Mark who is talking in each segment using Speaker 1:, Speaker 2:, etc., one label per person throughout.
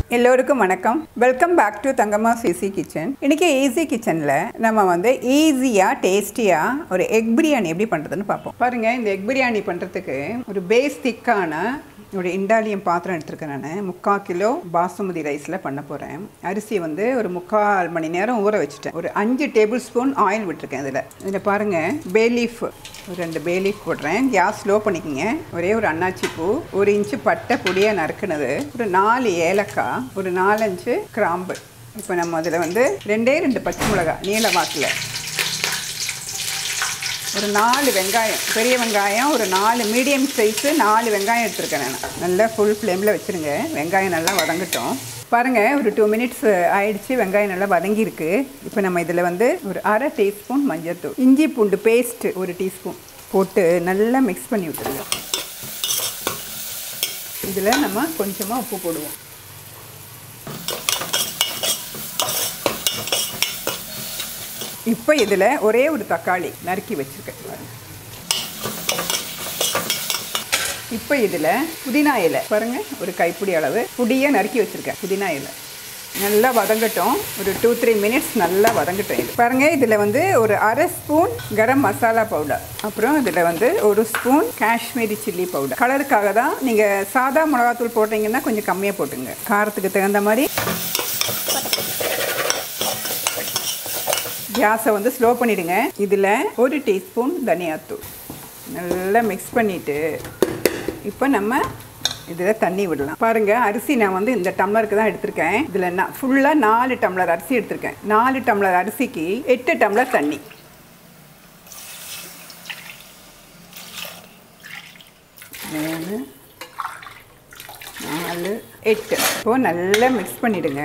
Speaker 1: எல்லோருக்கும் வணக்கம் welcome back to Thangamma சிசி கிச்சன் இன்னைக்கு ஈஸி கிச்சனில் நம்ம வந்து ஈஸியாக டேஸ்டியாக ஒரு எக் பிரியாணி எப்படி பண்ணுறதுன்னு பார்ப்போம் பாருங்கள் இந்த எக் பிரியாணி பண்ணுறதுக்கு ஒரு பேஸ் திக்கான ஒரு இண்டாலியம் பாத்திரம் எடுத்திருக்கேன் நான் முக்கால் கிலோ பாசுமதி ரைஸில் பண்ண போகிறேன் அரிசி வந்து ஒரு முக்கால் மணி நேரம் ஊற வச்சுட்டேன் ஒரு அஞ்சு டேபிள் ஸ்பூன் ஆயில் விட்டுருக்கேன் இதில் இதில் பாருங்கள் பேலீஃப் ஒரு ரெண்டு பேலீஃப் போடுறேன் கேஸ் ஸ்லோ பண்ணிக்கோங்க ஒரே ஒரு அன்னாச்சி பூ ஒரு இன்ச்சு பட்டை பொடியாக நறுக்குனது ஒரு நாலு ஏலக்காய் ஒரு நாலஞ்சு கிராம்பு இப்போ நம்ம அதில் வந்து ரெண்டே ரெண்டு பச்சை மிளகாய் நீல வாக்கில் ஒரு நாலு வெங்காயம் பெரிய வெங்காயம் ஒரு நாலு மீடியம் சைஸு நாலு வெங்காயம் எடுத்துருக்கேன் நான் நல்லா ஃபுல் ஃப்ளேமில் வச்சுருங்க வெங்காயம் நல்லா வதங்கட்டும் பாருங்கள் ஒரு டூ மினிட்ஸ் ஆயிடுச்சு வெங்காயம் நல்லா வதங்கியிருக்கு இப்போ நம்ம இதில் வந்து ஒரு அரை டீஸ்பூன் மஞ்சள்தூள் இஞ்சி பூண்டு பேஸ்ட்டு ஒரு டீஸ்பூன் போட்டு நல்லா மிக்ஸ் பண்ணி விட்டுருங்க இதில் நம்ம கொஞ்சமாக உப்பு போடுவோம் இப்போ இதில் ஒரே ஒரு தக்காளி நறுக்கி வச்சுருக்கேன் பாருங்க இப்போ இதில் புதினா இலை பாருங்கள் ஒரு கைப்பிடி அளவு புடியாக நறுக்கி வச்சுருக்கேன் புதினா இலை நல்லா வதங்கட்டும் ஒரு டூ த்ரீ மினிட்ஸ் நல்லா வதங்கட்டும் இது பாருங்கள் இதில் வந்து ஒரு அரை ஸ்பூன் கரம் மசாலா பவுடர் அப்புறம் இதில் வந்து ஒரு ஸ்பூன் காஷ்மீரி சில்லி பவுடர் கலருக்காக தான் நீங்கள் சாதா மிளகாத்தூள் போடுறீங்கன்னா கொஞ்சம் கம்மியாக போட்டுங்க காரத்துக்கு தகுந்த மாதிரி கேஸை வந்து ஸ்லோ பண்ணிவிடுங்க இதில் ஒரு டீஸ்பூன் தனியாத்தூள் நல்லா மிக்ஸ் பண்ணிவிட்டு இப்போ நம்ம இதில் தண்ணி விடலாம் பாருங்கள் அரிசி நான் வந்து இந்த டம்ளருக்கு தான் எடுத்திருக்கேன் இதில் நான் ஃபுல்லாக நாலு டம்ளர் அரிசி எடுத்திருக்கேன் நாலு டம்ளர் அரிசிக்கு எட்டு டம்ளர் தண்ணி மூணு நாலு எட்டு இப்போது நல்லா மிக்ஸ் பண்ணிவிடுங்க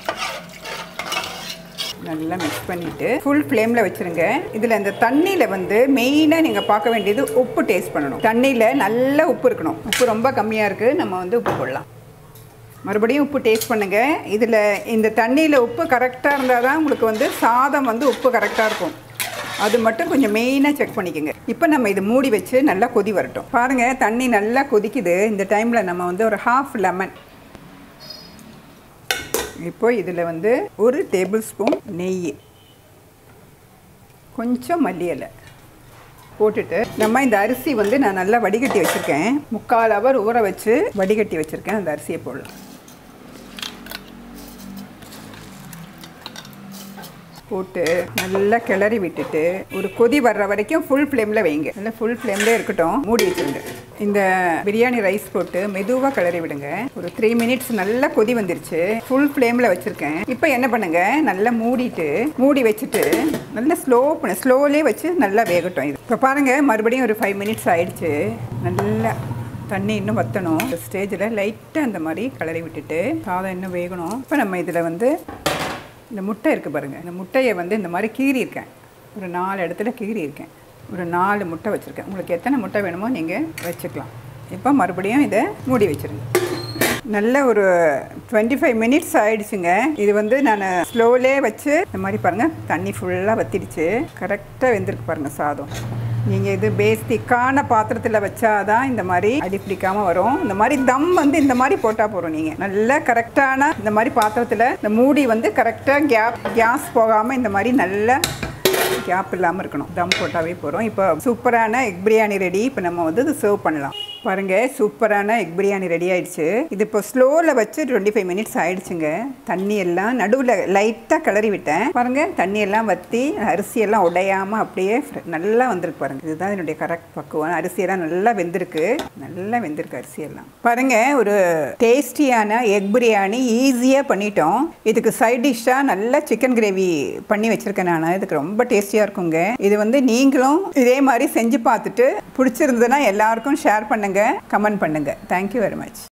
Speaker 1: நல்லா மிக்ஸ் பண்ணிவிட்டு ஃபுல் ஃப்ளேமில் வச்சுருங்க இதில் இந்த தண்ணியில் வந்து மெயினாக நீங்கள் பார்க்க வேண்டியது உப்பு டேஸ்ட் பண்ணணும் தண்ணியில் நல்ல உப்பு இருக்கணும் உப்பு ரொம்ப கம்மியாக இருக்குது நம்ம வந்து உப்பு போடலாம் மறுபடியும் உப்பு டேஸ்ட் பண்ணுங்கள் இதில் இந்த தண்ணியில் உப்பு கரெக்டாக இருந்தால் தான் உங்களுக்கு வந்து சாதம் வந்து உப்பு கரெக்டாக இருக்கும் அது மட்டும் கொஞ்சம் மெயினாக செக் பண்ணிக்கோங்க இப்போ நம்ம இது மூடி வச்சு நல்லா கொதி வரட்டும் பாருங்கள் தண்ணி நல்லா கொதிக்குது இந்த டைமில் நம்ம வந்து ஒரு ஹாஃப் லெமன் இப்போ இதில் வந்து ஒரு டேபிள் ஸ்பூன் நெய் கொஞ்சம் மல்லி இலை போட்டுட்டு நம்ம இந்த அரிசி வந்து நான் நல்லா வடிகட்டி வச்சுருக்கேன் முக்கால் ஹவர் ஊற வச்சு வடிகட்டி வச்சுருக்கேன் அந்த அரிசியை போடலாம் போட்டு நல்லா கிளறி விட்டுட்டு ஒரு கொதி வர்ற வரைக்கும் ஃபுல் ஃப்ளேமில் வைங்க நல்லா ஃபுல் ஃப்ளேம்லேயே இருக்கட்டும் மூடி வச்சுருங்க இந்த பிரியாணி ரைஸ் போட்டு மெதுவாக கிளறி விடுங்க ஒரு த்ரீ மினிட்ஸ் நல்லா கொதி வந்துருச்சு ஃபுல் ஃப்ளேமில் வச்சுருக்கேன் இப்போ என்ன பண்ணுங்க நல்லா மூடிட்டு மூடி வச்சுட்டு நல்லா ஸ்லோ பண்ண ஸ்லோலே வச்சு நல்லா வேகட்டும் இது இப்போ பாருங்கள் மறுபடியும் ஒரு ஃபைவ் மினிட்ஸ் ஆயிடுச்சு நல்லா தண்ணி இன்னும் வற்றணும் இந்த ஸ்டேஜில் லைட்டாக அந்த மாதிரி கிளறி விட்டுட்டு சாதம் இன்னும் வேகணும் இப்போ நம்ம இதில் வந்து இந்த முட்டை இருக்குது பாருங்கள் இந்த முட்டையை வந்து இந்த மாதிரி கீறி இருக்கேன் ஒரு நாலு இடத்துல கீறி இருக்கேன் ஒரு நாலு முட்டை வச்சுருக்கேன் உங்களுக்கு எத்தனை முட்டை வேணுமோ நீங்கள் வச்சுக்கலாம் இப்போ மறுபடியும் இதை மூடி வச்சுருங்க நல்ல ஒரு டுவெண்ட்டி ஃபைவ் மினிட்ஸ் ஆயிடுச்சுங்க இது வந்து நான் ஸ்லோலே வச்சு இந்த மாதிரி பாருங்கள் தண்ணி ஃபுல்லாக வத்திடுச்சு கரெக்டாக வெந்திருக்கு பாருங்கள் சாதம் நீங்கள் இது பேஸ் திக்கான பாத்திரத்தில் வச்சாதான் இந்த மாதிரி அடி பிடிக்காம வரும் இந்த மாதிரி தம் வந்து இந்த மாதிரி போட்டால் போகிறோம் நீங்கள் நல்லா கரெக்டான இந்த மாதிரி பாத்திரத்தில் இந்த மூடி வந்து கரெக்டாக கேப் கேஸ் போகாமல் இந்த மாதிரி நல்லா கேப் இல்லாமல் இருக்கணும் தம் போட்டாவே போகிறோம் இப்போ சூப்பரான எக் பிரியாணி ரெடி இப்போ நம்ம வந்து இது சர்வ் பண்ணலாம் பாருங்கள் சூப்பரான எக் பிரியாணி ரெடி ஆயிடுச்சு இது இப்போ ஸ்லோவில் வச்சு டுவெண்ட்டி ஃபைவ் மினிட்ஸ் ஆயிடுச்சுங்க தண்ணி எல்லாம் நடுவில் லைட்டாக கிளறி விட்டேன் பாருங்கள் தண்ணி எல்லாம் வற்றி அரிசி எல்லாம் உடையாமல் அப்படியே நல்லா வந்திருக்கு பாருங்கள் இதுதான் என்னுடைய கரெக்ட் பக்குவம் அரிசியெல்லாம் நல்லா வெந்திருக்கு நல்லா வெந்திருக்கு அரிசியெல்லாம் பாருங்கள் ஒரு டேஸ்டியான எக் பிரியாணி ஈஸியாக பண்ணிட்டோம் இதுக்கு சைட் டிஷ்ஷாக நல்லா சிக்கன் கிரேவி பண்ணி வச்சுருக்கேன் நான் இதுக்கு ரொம்ப டேஸ்டியாக இருக்குங்க இது வந்து நீங்களும் இதே மாதிரி செஞ்சு பார்த்துட்டு பிடிச்சிருந்ததுன்னா எல்லாருக்கும் ஷேர் பண்ணுங்கள் கமெண்ட் பண்ணுங்கள் தேங்க்யூ வெரி மச்